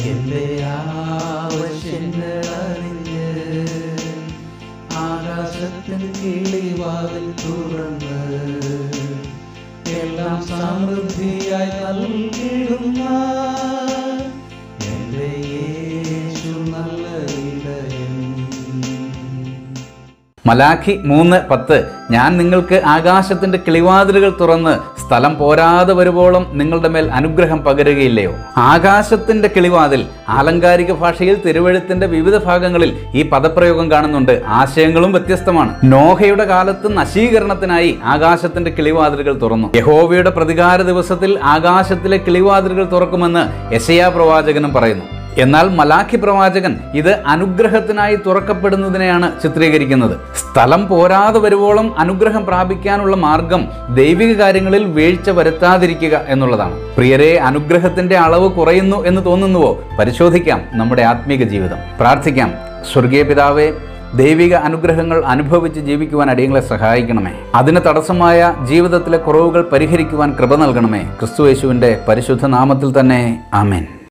എന്റെ ആവശ്യങ്ങൾ അറിഞ്ഞ് ആകാശത്തിൻ കിളിവാതിൽ തുറന്ന് എല്ലാം സമൃദ്ധിയായി നൽകിടുന്ന എന്റെ യേശു നല്ല ഇടയൻ മലാഖി മൂന്ന് പത്ത് ഞാൻ നിങ്ങൾക്ക് ആകാശത്തിന്റെ കിളിവാതിലുകൾ തുറന്ന് സ്ഥലം പോരാതെ വരുവോളം നിങ്ങളുടെ മേൽ അനുഗ്രഹം പകരുകയില്ലയോ ആകാശത്തിന്റെ കിളിവാതിൽ ആലങ്കാരിക ഭാഷയിൽ തിരുവഴുത്തിന്റെ വിവിധ ഭാഗങ്ങളിൽ ഈ പദപ്രയോഗം കാണുന്നുണ്ട് ആശയങ്ങളും വ്യത്യസ്തമാണ് നോഹയുടെ കാലത്ത് നശീകരണത്തിനായി ആകാശത്തിന്റെ കിളിവാതിലുകൾ തുറന്നു യഹോവയുടെ പ്രതികാര ദിവസത്തിൽ ആകാശത്തിലെ കിളിവാതിലുകൾ തുറക്കുമെന്ന് യശയാ പ്രവാചകനും പറയുന്നു എന്നാൽ മലാഖി പ്രവാചകൻ ഇത് അനുഗ്രഹത്തിനായി തുറക്കപ്പെടുന്നതിനെയാണ് ചിത്രീകരിക്കുന്നത് സ്ഥലം പോരാതെ വരുവോളം അനുഗ്രഹം പ്രാപിക്കാനുള്ള മാർഗം ദൈവിക കാര്യങ്ങളിൽ വീഴ്ച വരുത്താതിരിക്കുക എന്നുള്ളതാണ് പ്രിയരെ അനുഗ്രഹത്തിന്റെ അളവ് കുറയുന്നു എന്ന് തോന്നുന്നുവോ പരിശോധിക്കാം നമ്മുടെ ആത്മീക ജീവിതം പ്രാർത്ഥിക്കാം സ്വർഗീയ പിതാവേ ദൈവിക അനുഗ്രഹങ്ങൾ അനുഭവിച്ച് ജീവിക്കുവാൻ അടിയങ്ങളെ സഹായിക്കണമേ അതിന് തടസ്സമായ ജീവിതത്തിലെ കുറവുകൾ പരിഹരിക്കുവാൻ കൃപ നൽകണമേ ക്രിസ്തു യേശുവിൻ്റെ പരിശുദ്ധ നാമത്തിൽ തന്നെ ആമേൻ